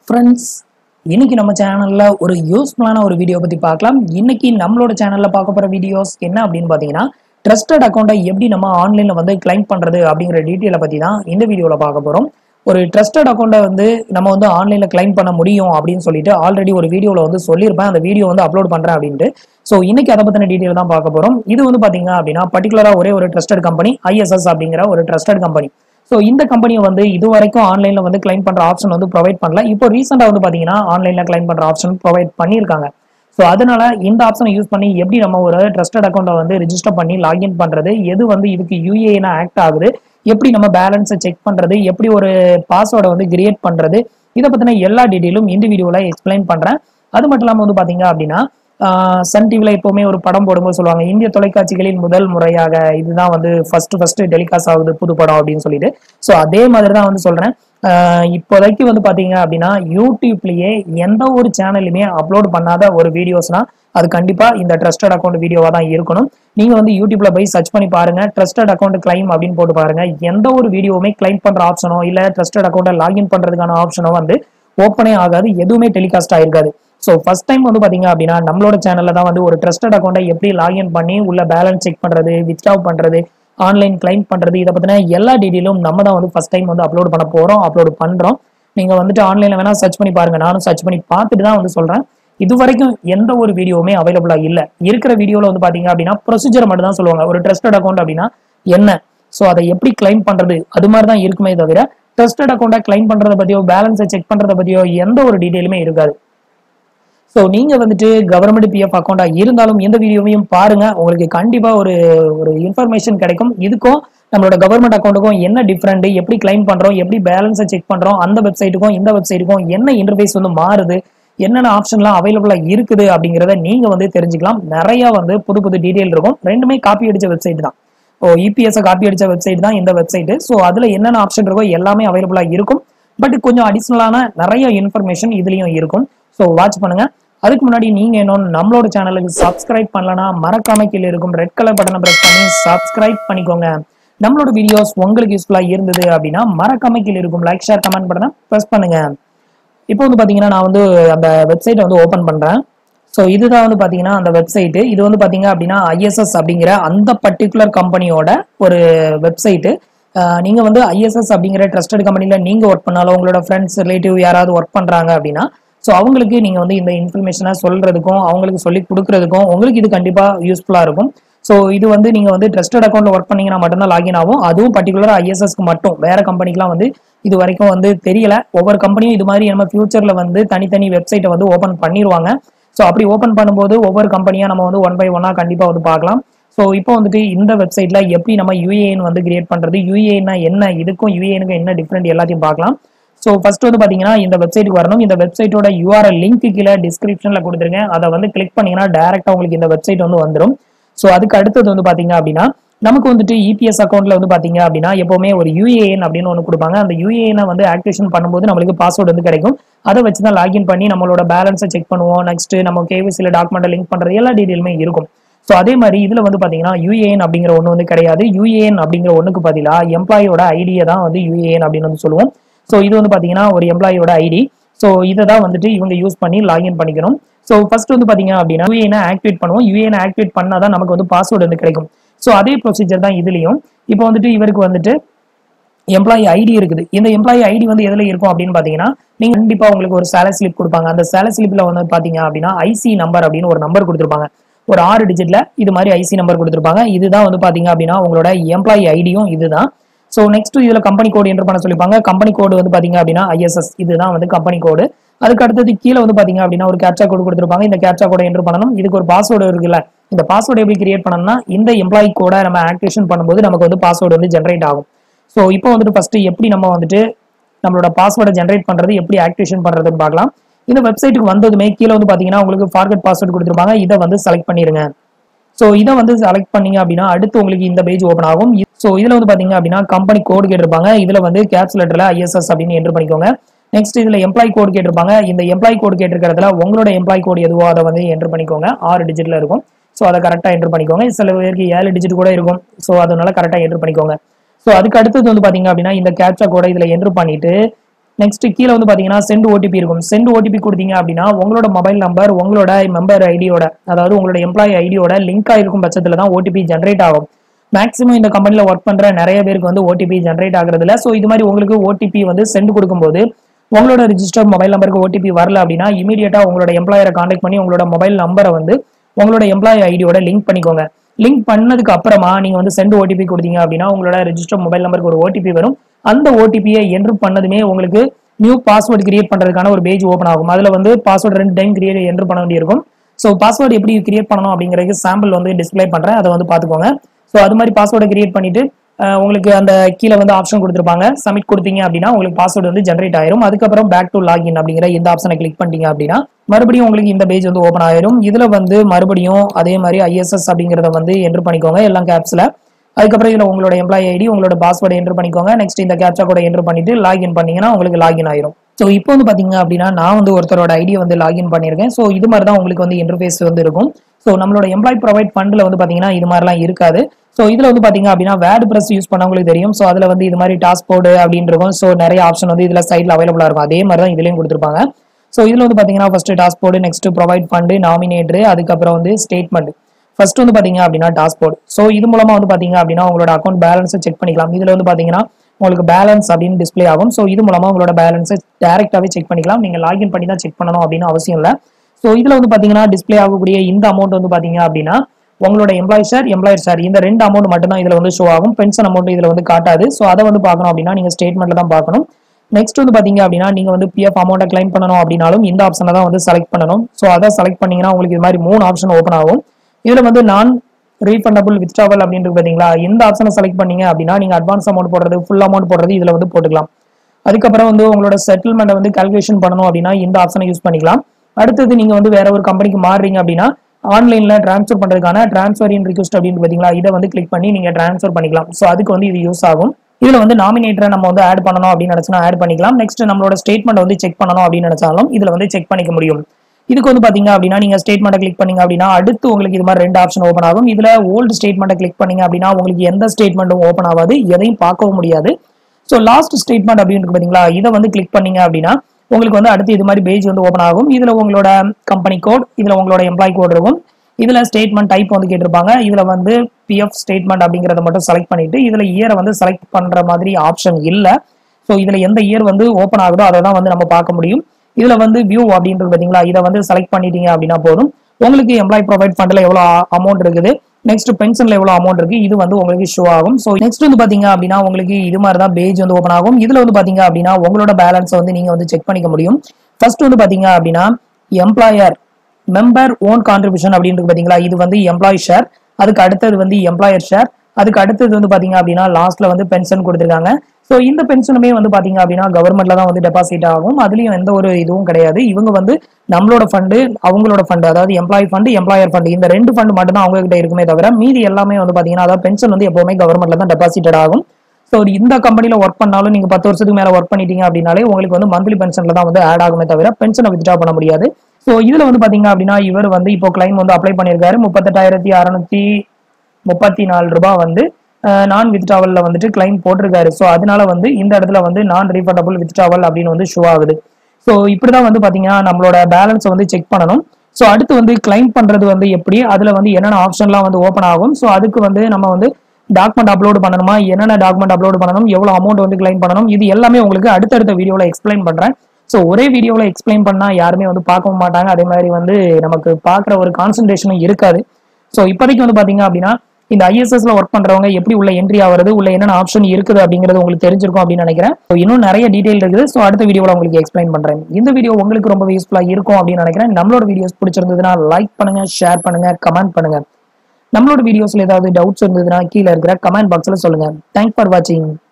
friends இன்னைக்கு நம்ம சேனல்ல ஒரு யூஸ்ஃபுல்லான ஒரு வீடியோ பத்தி பார்க்கலாம் இன்னைக்கு நம்மளோட சேனல்ல பார்க்க போற வீடியோஸ் என்ன அப்படின்னு பாத்தீங்கன்னா ட்ரஸ்டட் அக்கௌண்ட்டை எப்படி நம்ம ஆன்லைன்ல வந்து கிளைம் பண்றது அப்படிங்கிற டீட்டெயிலை பத்தி தான் இந்த வீடியோல பார்க்க போறோம் ஒரு ட்ரஸ்டட் அக்கௌண்ட்டை வந்து நம்ம வந்து ஆன்லைன்ல கிளைம் பண்ண முடியும் அப்படின்னு சொல்லிட்டு ஆல்ரெடி ஒரு வீடியோல வந்து சொல்லியிருப்பேன் அந்த வீடியோ வந்து அப்லோட் பண்றேன் அப்படின்ட்டு ஸோ இன்னைக்கு அதை பத்தின டீட்டெயில் தான் பார்க்க போறோம் இது வந்து பாத்தீங்க அப்படின்னா பர்டிகுலரா ஒரே ஒரு ட்ரஸ்டட் கம்பெனி ஐஎஸ்எஸ் அப்படிங்கிற ஒரு ட்ரஸ்டட் கம்பெனி ஸோ இந்த கம்பெனியை வந்து இது வரைக்கும் ஆன்லைன்ல வந்து கிளைம் பண்ற ஆப்ஷன் வந்து ப்ரொவைட் பண்ணல இப்போ ரீசெண்டாக வந்து பாத்தீங்கன்னா ஆன்லைன்ல கிளைம் பண்ற ஆப்ஷன் ப்ரொவைட் பண்ணியிருக்காங்க ஸோ அதனால இந்த ஆப்ஷனை யூஸ் பண்ணி எப்படி நம்ம ஒரு ட்ரஸ்டட் அக்கௌண்ட்டை வந்து ரிஜிஸ்டர் பண்ணி லாகின் பண்றது எது வந்து இதுக்கு யூஏஎன ஆக்ட் ஆகுது எப்படி நம்ம பேலன்ஸை செக் பண்றது எப்படி ஒரு பாஸ்வேர்டை வந்து கிரியேட் பண்றது இதை பத்தின எல்லா டீட்டெயிலும் இந்த வீடியோல எக்ஸ்பிளைன் பண்றேன் அது மட்டும் இல்லாமல் வந்து பாத்தீங்க அப்படின்னா ஆஹ் சன் டிவில எப்பவுமே ஒரு படம் போடும்போது சொல்லுவாங்க இந்திய தொலைக்காட்சிகளில் முதல் முறையாக இதுதான் வந்து ஃபர்ஸ்ட் ஃபர்ஸ்ட் டெலிகாஸ்ட் ஆகுது புது படம் அப்படின்னு சொல்லிட்டு ஸோ அதே மாதிரி தான் வந்து சொல்றேன் ஆஹ் இப்போதைக்கு வந்து பாத்தீங்க அப்படின்னா யூடியூப்லயே எந்த ஒரு சேனலுமே அப்லோட் பண்ணாத ஒரு வீடியோஸ்னா அது கண்டிப்பா இந்த ட்ரஸ்டட் அக்கௌண்ட் வீடியோவா தான் இருக்கணும் நீங்க வந்து யூடியூப்ல போய் சர்ச் பண்ணி பாருங்க ட்ரஸ்டட் அக்கௌண்ட் கிளைம் அப்படின்னு போட்டு பாருங்க எந்த ஒரு வீடியோவுமே கிளைம் பண்ற ஆப்ஷனோ இல்ல ட்ரஸ்டட் அக்கௌண்ட்டை லாகின் பண்றதுக்கான ஆப்ஷனோ வந்து ஓப்பனே ஆகாது எதுவுமே டெலிகாஸ்ட் ஆயிருக்காது ஸோ ஃபர்ஸ்ட் டைம் வந்து பாத்தீங்க அப்படின்னா நம்மளோட சேனல்ல தான் வந்து ஒரு ட்ரஸ்டட் அக்கௌண்ட்டை எப்படி லாகின் பண்ணி உள்ள பேலன்ஸ் செக் பண்றது வித்ட்ராவ் பண்றது ஆன்லைன் கிளைம் பண்றது இதை பத்தின எல்லா டீட்டெயிலும் நம்ம தான் வந்து ஃபர்ஸ்ட் டைம் வந்து அப்லோட் பண்ண போறோம் அப்லோட் பண்றோம் நீங்க வந்துட்டு ஆன்லைன்ல வேணா சர்ச் பண்ணி பாருங்க நானும் சர்ச் பண்ணி பார்த்துட்டு தான் வந்து சொல்றேன் இது வரைக்கும் எந்த ஒரு வீடியோவுமே அவைலபிளா இல்ல இருக்கிற வீடியோல வந்து பாத்தீங்க அப்படின்னா ப்ரொசீஜர் மட்டும் தான் சொல்லுவாங்க ஒரு ட்ரஸ்டட் அக்கௌண்ட் அப்படின்னா என்ன ஸோ அதை எப்படி கிளைம் பண்றது அது மாதிரி தான் இருக்குமே தவிர ட்ரஸ்டட் அக்கௌண்ட்டை கிளைம் பண்றத பத்தியோ பேலன்ஸை செக் பண்றத பத்தியோ எந்த ஒரு டீட்டெயிலுமே இருக்காது ஸோ நீங்க வந்துட்டு கவர்மெண்ட் பிஎஃப் அக்கௌண்டா இருந்தாலும் எந்த வீடியோவையும் பாருங்க உங்களுக்கு கண்டிப்பா ஒரு ஒரு இன்ஃபர்மேஷன் கிடைக்கும் இதுக்கும் நம்மளோட கவர்மெண்ட் அக்கௌண்ட்டுக்கும் என்ன டிஃப்ரெண்ட் எப்படி கிளைம் பண்றோம் எப்படி பேலன்ஸை செக் பண்றோம் அந்த வெப்சைட்டுக்கும் இந்த வெப்சைட்டுக்கும் என்ன இன்டர்ஃபேஸ் வந்து மாறுது என்னென்ன ஆப்ஷன்லாம் அவைலபிளா இருக்குது அப்படிங்கிறத நீங்க வந்து தெரிஞ்சுக்கலாம் நிறைய வந்து புது புது டீடைல் இருக்கும் ரெண்டுமே காப்பி அடிச்ச வெப்சைட் தான் ஓ இபிஎஸ் காப்பி அடிச்ச வெப்சைட் தான் இந்த வெப்சைட் ஸோ அதுல என்னென்ன ஆப்ஷன் இருக்கோ எல்லாமே அவைலபிளா இருக்கும் பட் கொஞ்சம் அடிஷ்னலான நிறைய இன்ஃபர்மேஷன் இதுலயும் இருக்கும் ஸோ வாட்ச் பண்ணுங்க அதுக்கு முன்னாடி நீங்க இன்னும் நம்மளோட சேனலுக்கு சப்ஸ்கிரைப் பண்ணலனா மறக்காம கீழே இருக்கும் ரெட் கலர் பட்டனை பிரஸ் பண்ணி சப்ஸ்கிரைப் பண்ணிக்கோங்க நம்மளோட வீடியோஸ் உங்களுக்கு யூஸ்ஃபுல்லா இருந்தது அப்படின்னா மறக்காம கீழே இருக்கும் லைக் ஷேர் கமெண்ட் பட்டனை பிரஸ் பண்ணுங்க இப்போ வந்து பாத்தீங்கன்னா நான் வந்து அந்த வெப்சைட்டை வந்து ஓபன் பண்றேன் ஸோ இதுதான் வந்து பாத்தீங்கன்னா அந்த வெப்சைட்டு இது வந்து பாத்தீங்க அப்படின்னா ஐஎஸ்எஸ் அப்படிங்கிற அந்த பர்டிகுலர் கம்பெனியோட ஒரு வெப்சைட்டு நீங்க வந்து ஐஎஸ்எஸ் அப்படிங்கிற ட்ரஸ்டட் கம்பெனில நீங்க ஒர்க் பண்ணாலும் உங்களோட ஃப்ரெண்ட்ஸ் ரிலேட்டிவ் யாராவது ஒர்க் பண்றாங்க அப்படின்னா ஸோ அவங்களுக்கு நீங்க வந்து இந்த இன்ஃபர்மேஷனை சொல்றதுக்கும் அவங்களுக்கு சொல்லி கொடுக்கறதுக்கும் உங்களுக்கு இது கண்டிப்பா யூஸ்ஃபுல்லா இருக்கும் ஸோ இது வந்து நீங்க வந்து ட்ரஸ்டட் அக்கௌண்ட்ல ஒர்க் பண்ணீங்கன்னா மட்டும்தான் லாகின் ஆகும் அதுவும் பர்டிகுலர் ஐஎஸ்எஸ்க்கு மட்டும் வேற கம்பெனிக்குலாம் வந்து இது வரைக்கும் வந்து தெரியல ஒவ்வொரு கம்பெனியும் இது மாதிரி நம்ம ஃபியூச்சர்ல வந்து தனித்தனி வெப்சைட்டை வந்து ஓப்பன் பண்ணிடுவாங்க ஸோ அப்படி ஓப்பன் பண்ணும்போது ஒவ்வொரு கம்பெனியா நம்ம வந்து ஒன் பை ஒன்னா கண்டிப்பா வந்து பார்க்கலாம் ஸோ இப்போ வந்துட்டு இந்த வெப்சைட்ல எப்படி நம்ம யூஏஎன் வந்து கிரியேட் பண்றது யூஏஎன்னா என்ன இதுக்கும் யூஏஎனுக்கும் என்ன டிஃப்ரெண்ட் எல்லாத்தையும் பார்க்கலாம் ஸோ ஃபர்ஸ்ட் வந்து பாத்தீங்கன்னா இந்த வெப்சைட்டுக்கு வரணும் இந்த வெப்சைட்டோட யூஆர்எல் லிங்க் கீழே டிஸ்கிரிப்ஷன்ல கொடுத்துருங்க அதை வந்து கிளிக் பண்ணீங்கன்னா டேரக்டா உங்களுக்கு இந்த வெப்சைட் வந்து வந்துடும் ஸோ அதுக்கு அடுத்தது வந்து பாத்தீங்க அப்படின்னா நமக்கு வந்துட்டு இபிஎஸ் அக்கௌண்ட்ல வந்து பாத்தீங்க அப்படின்னா எப்பவுமே ஒரு யூஏஎன் அப்படின்னு ஒன்று கொடுப்பாங்க அந்த யூஏஎனை வந்து ஆக்டிவேஷன் பண்ணும்போது நம்மளுக்கு பாஸ்வேர்டு வந்து கிடைக்கும் அதை வச்சு தான் லாகின் பண்ணி நம்மளோட பேலன்ஸை செக் பண்ணுவோம் நெக்ஸ்ட் நம்ம கேவிசியில் டாக்குமெண்ட்டை லிங்க் பண்றது எல்லா டீடைலுமே இருக்கும் ஸோ அதே மாதிரி இதுல வந்து பாத்தீங்கன்னா யூஏஎன் அப்படிங்கிற ஒன்று வந்து கிடையாது யூஏஎன் அப்படிங்கிற ஒன்றுக்கு பதிலாக எம்ப்ளாயோட ஐடியை தான் வந்து யூஏஎன் அப்படின்னு வந்து சொல்லுவோம் ஸோ இது வந்து பாத்தீங்கன்னா ஒரு எம்ப்ளாயோட ஐடி ஸோ இதை தான் வந்துட்டு இவங்க யூஸ் பண்ணி லாகின் பண்ணிக்கணும் ஸோ ஃபர்ஸ்ட் வந்து பாத்தீங்க அப்படின்னா யூஏனை ஆக்டிவேட் பண்ணுவோம் யூஏனை ஆக்டிவேட் பண்ணாதான் நமக்கு வந்து பாஸ்வேர்டு வந்து கிடைக்கும் ஸோ அதே ப்ரொசீஜர் தான் இதுலயும் இப்போ வந்துட்டு இவருக்கு வந்துட்டு எம்ப்ளாயி ஐடி இருக்குது இந்த எம்ப்ளாயி ஐடி வந்து எதுல இருக்கும் அப்படின்னு பாத்தீங்கன்னா நீங்க கண்டிப்பா உங்களுக்கு ஒரு சேலரி ஸ்லிப் கொடுப்பாங்க அந்த சேலரி ஸ்லிப்ல வந்து பாத்தீங்க அப்படின்னா ஐசி நம்பர் அப்படின்னு ஒரு நம்பர் கொடுத்துருப்பாங்க ஒரு ஆறு டிஜிட்ல இது மாதிரி ஐசி நம்பர் கொடுத்துருப்பாங்க இதுதான் வந்து பாத்தீங்க அப்படின்னா உங்களோட எம்ப்ளாயி ஐடியும் இதுதான் ஸோ நெக்ஸ்ட் இதுல கம்பெனி கோடு என்டர் பண்ண சொல்லிப்பாங்க கம்பெனி கோடு வந்து பாத்தீங்க அப்படின்னா ஐஎஸ்எஸ் இதுதான் வந்து கம்பெனி கோடு அதுக்கு அடுத்தது கீழே வந்து பாத்தீங்க அப்படின்னா ஒரு கேப்சா கோடு கொடுத்துருப்பாங்க இந்த கேப்சா கோடை என்டர் பண்ணணும் இதுக்கு ஒரு பாஸ்வேர்டு இருக்குல்ல இந்த பாஸ்வேர்டு எப்படி கிரியேட் பண்ணணும்னா இந்த எம்ப்ளாயி கோட நம்ம ஆக்டிவேஷன் பண்ணும்போது நமக்கு வந்து பாஸ்வேர்டு வந்து ஜென்ரேட் ஆகும் ஸோ இப்போ வந்துட்டு ஃபர்ஸ்ட் எப்படி நம்ம வந்துட்டு நம்மளோட பாஸ்வேர்டை ஜென்ரேட் பண்றது எப்படி ஆக்டிவேஷன் பண்றதுன்னு பார்க்கலாம் இந்த வெப்சைட்டுக்கு வந்ததுமே கீழே வந்து பாத்தீங்கன்னா உங்களுக்கு ஃபார்கட் பாஸ்வேர்டு கொடுத்துருப்பாங்க இதை வந்து செலக்ட் பண்ணிருங்க ஸோ இதை வந்து செலக்ட் பண்ணீங்க அப்படின்னா அடுத்து உங்களுக்கு இந்த பேஜ் ஓப்பன் ஆகும் ஸோ இதுல வந்து பாத்தீங்க அப்படின்னா கம்பெனி கோடு கேட்டிருப்பாங்க இதுல வந்து கேப்ஸ் லெட்டர்ல ஐஎஸ்எஸ் அப்படின்னு என்டர் பண்ணிக்கோங்க நெக்ஸ்ட் இதுல எம்ப்ளாய் கோடு கேட்டிருப்பாங்க இந்த எம்ப்ளாய் கோடு கேட்டிருக்கிறதுல உங்களோட எம்ப்ளாய் கோடு எதுவோ அதை வந்து என்டர் பண்ணிக்கோங்க ஆறு டிஜிட்ல இருக்கும் ஸோ அதை கரெக்டாக என்டர் பண்ணிக்கோங்க சில பேருக்கு ஏழு டிஜிட் கூட இருக்கும் ஸோ அதனால கரெக்டாக என்டர் பண்ணிக்கோங்க ஸோ அதுக்கு அடுத்தது வந்து பாத்தீங்க அப்படின்னா இந்த கேப்சா கோடை இதுல என்டர் பண்ணிட்டு நெக்ஸ்ட் கீழே வந்து பாத்தீங்கன்னா சென்ட் ஓடிபி இருக்கும் சென்ட் ஓடிபி கொடுத்தீங்க அப்படின்னா உங்களோட மொபைல் நம்பர் உங்களோட மெம்பர் ஐடியோட அதாவது உங்களோட எம்ப்ளாயி ஐடியோட லிங்க் ஆயிருக்கும் பட்சத்துல தான் ஓடிபி ஜென்ரேட் ஆகும் மேக்ஸிமம் இந்த கம்பெனில ஒர்க் பண்ற நிறைய பேருக்கு வந்து ஓடிபி ஜென்ரேட் ஆகுறது இல்ல ஸோ இது மாதிரி உங்களுக்கு ஓடிபி வந்து சென்ட் கொடுக்கும்போது உங்களோட ரிஜிஸ்டர் மொபைல் நம்பருக்கு ஓடிபி வரல அப்படின்னா இமீடியட்டா உங்களோட எம்ப்ளாயரை கான்டாக்ட் பண்ணி உங்களோட மொபைல் நம்பரை வந்து உங்களோட எம்ப்ளாயி ஐடியோட லிங்க் பண்ணிக்கோங்க லிங்க் பண்ணதுக்கு அப்புறமா நீங்க வந்து சென்ட் ஓடிபி கொடுத்தீங்க அப்படின்னா உங்களோட ரிஜிஸ்டர் மொபைல் நம்பருக்கு ஒரு ஓடிபி வரும் அந்த ஓடிபியை என்ட்ரு பண்ணதுமே உங்களுக்கு நியூ பாஸ்வேர்டு கிரியேட் பண்றதுக்கான ஒரு பேஜ் ஓப்பன் ஆகும் அதுல வந்து பாஸ்வேர்டு ரெண்டு டைம் கிரியேட் என்ட்ரு பண்ண வேண்டியிருக்கும் ஸோ பாஸ்வேர்டு எப்படி கிரியேட் பண்ணணும் அப்படிங்கிறதுக்கு சாம்பிள் வந்து டிஸ்ப்ளே பண்றேன் அதை வந்து பாத்துக்கோங்க ஸோ அது மாதிரி பாஸ்வேர்டை கிரியேட் பண்ணிட்டு அஹ், உங்களுக்கு அந்த கீழே வந்து ஆப்ஷன் கொடுத்துருப்பாங்க சப்மிட் கொடுத்தீங்க அப்படின்னா உங்களுக்கு பாஸ்வேர்டு வந்து ஜென்ரேட் ஆயிரும் அதுக்கப்புறம் பேக் டு லாகின் அப்படிங்கிற இந்த ஆப்ஷனை கிளிக் பண்ணிட்டீங்க அப்படின்னா மறுபடியும் உங்களுக்கு இந்த பேஜ் வந்து ஓப்பன் ஆயிரும் இதுல வந்து மறுபடியும் அதே மாதிரி ஐஎஸ்எஸ் அப்படிங்கிறத வந்து என்ட்ரு பண்ணிக்கோங்க எல்லாம் கேப்ஸ்ல அதுக்கப்புறம் இதுல உங்களோட எம்ப்ளாயி ஐடி உங்களோட பாஸ்வேர்டை என்ட்ரு பண்ணிக்கோங்க நெக்ஸ்ட் இந்த கேப்சா கூட என்ட்ரு பண்ணிட்டு லாகின் பண்ணீங்கன்னா உங்களுக்கு லாகின் ஆயிரும் ஸோ இப்போ வந்து பாத்தீங்க அப்படின்னா நான் வந்து ஒருத்தரோட ஐடியை வந்து லாகின் பண்ணியிருக்கேன் ஸோ இது மாதிரி தான் உங்களுக்கு வந்து இன்டர்ஃபேஸ் வந்து இருக்கும் ஸோ நம்மளோட எம்ப்ளாய் ப்ரொவைட் ஃபண்டில் வந்து பாத்தீங்கன்னா இது மாதிரிலாம் இருக்காது ஸோ இதுல வந்து பாத்தீங்க அப்படின்னா வேர்ட் பிரஸ் யூஸ் பண்ணவங்களுக்கு தெரியும் ஸோ அதுல வந்து இது மாதிரி டாஸ்க் போர்டு அப்படின்னு இருக்கும் ஸோ நிறைய ஆப்ஷன் வந்து இதுல சைட்ல அவைலபிளா இருக்கும் அதே மாதிரி தான் இதுலயும் கொடுத்துருப்பாங்க ஸோ இதுல வந்து பாத்தீங்கன்னா first task board next provident fund nominator அதுக்கப்புறம் வந்து ஸ்டேட்மெண்ட் ஃபர்ஸ்ட் வந்து பாத்தீங்க அப்படின்னா டாஸ்க் போர்டு ஸோ இது மூலமா வந்து பாத்தீங்க அப்படின்னா உங்களோட அக்கௌண்ட் பேலன்ஸை செக் பண்ணிக்கலாம் இதுல வந்து பாத்தீங்கன்னா உங்களுக்கு பேலன்ஸ் அப்படின்னு டிஸ்ப்ளே ஆகும் ஸோ இது மூலமா உங்களோட பேலன்ஸை டேரெக்டாவே செக் பண்ணிக்கலாம் நீங்க லாகின் பண்ணி தான் செக் பண்ணணும் அப்படின்னு அவசியம் இல்லை ஸோ இதுல வந்து பாத்தீங்கன்னா டிஸ்ப்ளே ஆகக்கூடிய இந்த அமௌண்ட் வந்து பாத்தீங்க அப்படின்னா உங்களோட எம்ப்ளாயி ஷேர் எம்ப்ளாயர் ஷேர் இந்த ரெண்டு அமௌண்ட் மட்டும் தான் இதுல வந்து ஷோ ஆகும் பென்ஷன் அமௌண்ட் இதுல வந்து காட்டாது ஸோ அதை வந்து பார்க்கணும் அப்படின்னா நீங்க ஸ்டேட்மெண்ட்ல தான் பார்க்கணும் நெக்ஸ்ட் வந்து பாத்தீங்க அப்படின்னா நீங்க வந்து பிஎஃப் அமௌண்ட்டை கிளைம் பண்ணணும் அப்படின்னாலும் இந்த ஆப்ஷனை தான் வந்து செலக்ட் பண்ணணும் ஸோ அதை செலக்ட் பண்ணீங்கன்னா உங்களுக்கு இது மாதிரி மூணு ஆப்ஷன் ஓப்பன் ஆகும் இதுல வந்து நான் ரீஃபண்டபிள் வித்ட்ராவல் அப்படின்றது பாத்தீங்களா இந்த ஆப்ஷனை செலக்ட் பண்ணீங்க அப்படின்னா நீங்க அட்வான்ஸ் அமௌண்ட் போடுறது ஃபுல் அமௌண்ட் போடுறது இதுல வந்து போட்டுக்கலாம் அதுக்கப்புறம் வந்து உங்களோட செட்டில்மெண்ட்டை வந்து கால்குலேஷன் பண்ணணும் அப்படின்னா இந்த ஆப்ஷனை யூஸ் பண்ணிக்கலாம் அடுத்தது நீங்க வந்து வேற ஒரு கம்பெனிக்கு மாறுறீங்க அப்படின்னா ஆன்லைன்ல ட்ரான்ஸ்ஃபர் பண்றதுக்கான ட்ரான்ஸ்ஃபர் இன் ரிக்வஸ்ட் அப்படின்னு பாத்தீங்களா இதை வந்து கிளிக் பண்ணி நீங்க ட்ரான்ஸ்ஃபர் பண்ணிக்கலாம் ஸோ அதுக்கு வந்து இது யூஸ் ஆகும் இதுல வந்து நாமினேட்டரை நம்ம வந்து ஆட் பண்ணணும் அப்படின்னு நினைச்சா ஆட் பண்ணிக்கலாம் நெக்ஸ்ட் நம்மளோட ஸ்டேட்மெண்ட் வந்து செக் பண்ணணும் அப்படின்னு நினைச்சாலும் இதுல வந்து செக் பண்ணிக்க முடியும் இதுக்கு வந்து பாத்தீங்க அப்படின்னா நீங்க ஸ்டேட்மெண்ட்டை கிளிக் பண்ணீங்க அப்படின்னா அடுத்து உங்களுக்கு இது மாதிரி ரெண்டு ஆப்ஷன் ஓப்பன் ஆகும் இதுல ஓல்டு ஸ்டேட்மெண்ட்டை கிளிக் பண்ணீங்க அப்படின்னா உங்களுக்கு எந்த ஸ்டேட்மெண்ட்டும் ஓப்பன் ஆகாது எதையும் பார்க்கவும் முடியாது ஸோ லாஸ்ட் ஸ்டேட்மெண்ட் அப்படின்னு இருக்கு பாத்தீங்களா இதை வந்து கிளிக் பண்ணீங்க அப்படின்னா உங்களுக்கு வந்து அடுத்து இது மாதிரி பேஜ் வந்து ஓப்பன் ஆகும் இதுல உங்களோட கம்பெனி கோட் இதுல உங்களோட எம்ப்ளாய் கோட் இருக்கும் இதுல ஸ்டேட்மெண்ட் டைப் வந்து கேட்டிருப்பாங்க இதுல வந்து பிஎஃப் ஸ்டேட்மெண்ட் அப்படிங்கறத மட்டும் செலக்ட் பண்ணிட்டு இதுல இயரை வந்து செலக்ட் பண்ற மாதிரி ஆப்ஷன் இல்ல ஸோ இதுல எந்த இயர் வந்து ஓப்பன் ஆகுதோ அதை தான் வந்து நம்ம பார்க்க முடியும் இதுல வந்து வியூ அப்படின்றது பாத்தீங்களா இதை வந்து செலக்ட் பண்ணிட்டீங்க அப்படின்னா போதும் உங்களுக்கு எம்ப்ளாய் ப்ரொவைட் ஃபண்ட்ல எவ்வளவு அமௌண்ட் இருக்குது நெக்ஸ்ட் பென்ஷன்ல எவ்வளவு அமௌண்ட் இருக்கு இது வந்து உங்களுக்கு ஷோ ஆகும் ஸோ நெக்ஸ்ட் வந்து பாத்தீங்க அப்படின்னா உங்களுக்கு இது மாதிரி தான் பேஜ் வந்து ஓப்பன் ஆகும் இதுல வந்து பாத்தீங்க அப்படின்னா உங்களோட பேலன்ஸ் வந்து நீங்க வந்து செக் பண்ணிக்க முடியும் ஃபர்ஸ்ட் வந்து பாத்தீங்க அப்படின்னா எம்ப்ளாயர் மெம்பர் ஓன் கான்ட்ரிபியூஷன் அப்படின்றது பாத்தீங்களா இது வந்து எம்ப்ளாயி ஷேர் அதுக்கு அடுத்தது வந்து எம்ப்ளாயர் ஷேர் அதுக்கு அடுத்தது வந்து பாத்தீங்க அப்படின்னா லாஸ்ட்ல வந்து பென்ஷன் கொடுத்துருக்காங்க ஸோ இந்த பென்ஷனுமே வந்து பாத்தீங்க அப்படின்னா கவர்மெண்ட்ல தான் வந்து டெபாசிட் ஆகும் அதுலயும் எந்த ஒரு இதுவும் கிடையாது இவங்க வந்து நம்மளோட ஃபண்டு அவங்களோட ஃபண்டு அதாவது எம்ப்ளாயி ஃபண்டு எம்ப்ளாயர் ஃபண்டு இந்த ரெண்டு ஃபண்டு மட்டும் தான் அவங்க கிட்ட இருக்குமே தவிர மீதி எல்லாமே வந்து பாத்தீங்கன்னா அதாவது பென்ஷன் வந்து எப்பவுமே கவர்மெண்ட்ல தான் டெபாசிட்டட் ஆகும் ஸோ இந்த கம்பெனில ஒர்க் பண்ணாலும் நீங்க பத்து வருஷத்துக்கு மேல ஒர்க் பண்ணிட்டீங்க அப்படின்னாலே உங்களுக்கு வந்து மந்த்லி பென்ஷன்ல தான் வந்து ஆட் ஆகுமே தவிர பென்ஷனை வித்ட்ரா பண்ண முடியாது ஸோ இதுல வந்து பாத்தீங்க அப்படின்னா இவர் வந்து இப்போ கிளைம் வந்து அப்ளை பண்ணியிருக்காரு முப்பத்தெட்டாயிரத்தி அறுநூத்தி முப்பத்தி நாலு ரூபாய் வந்து நான் வித்ட்ராவல்ல வந்துட்டு கிளைம் போட்டிருக்காரு ஸோ அதனால வந்து இந்த இடத்துல வந்து நான் ரீஃபண்டபிள் வித்ட்ராவல் அப்படின்னு வந்து ஷோ ஆகுது ஸோ இப்படிதான் வந்து பாத்தீங்கன்னா நம்மளோட பேலன்ஸை வந்து செக் பண்ணணும் ஸோ அடுத்து வந்து கிளைம் பண்றது வந்து எப்படி அதுல வந்து என்னென்ன ஆப்ஷன்லாம் வந்து ஓப்பன் ஆகும் ஸோ அதுக்கு வந்து நம்ம வந்து டாக்குமெண்ட் அப்லோட் பண்ணணுமா என்னென்ன டாக்குமெண்ட் அப்லோட் பண்ணணும் எவ்வளவு அமௌண்ட் வந்து கிளைம் பண்ணணும் இது எல்லாமே உங்களுக்கு அடுத்தடுத்த வீடியோல எக்ஸ்பிளைன் பண்றேன் ஸோ ஒரே வீடியோல எக்ஸ்பிளைன் பண்ணா யாருமே வந்து பார்க்கவும் மாட்டாங்க அதே மாதிரி வந்து நமக்கு பார்க்குற ஒரு கான்சன்ட்ரேஷனும் இருக்காது ஸோ இப்போதைக்கு வந்து பாத்தீங்க அப்படின்னா இந்த ஐஎஸ்எஸ்ல ஒர்க் பண்றவங்க எப்படி உள்ள என்ட்ரி ஆகுறது உள்ள என்னென்ன ஆப்ஷன் இருக்குது அப்படிங்கிறது உங்களுக்கு தெரிஞ்சிருக்கும் அப்படின்னு நினைக்கிறேன் So, இன்னும் நிறைய டீடைல் இருக்குது ஸோ அடுத்த வீடியோல உங்களுக்கு எக்ஸ்பிளைன் பண்றேன் இந்த வீடியோ உங்களுக்கு ரொம்ப யூஸ்ஃபுல்லா இருக்கும் அப்படின்னு நினைக்கிறேன் நம்மளோட வீடியோஸ் பிடிச்சிருந்ததுன்னா லைக் பண்ணுங்க ஷேர் பண்ணுங்க கமெண்ட் பண்ணுங்க நம்மளோட வீடியோஸ்ல ஏதாவது டவுட்ஸ் இருந்ததுன்னா கீழே இருக்கிற கமெண்ட் பாக்ஸ்ல சொல்லுங்க தேங்க்ஸ் ஃபார் வாட்சிங்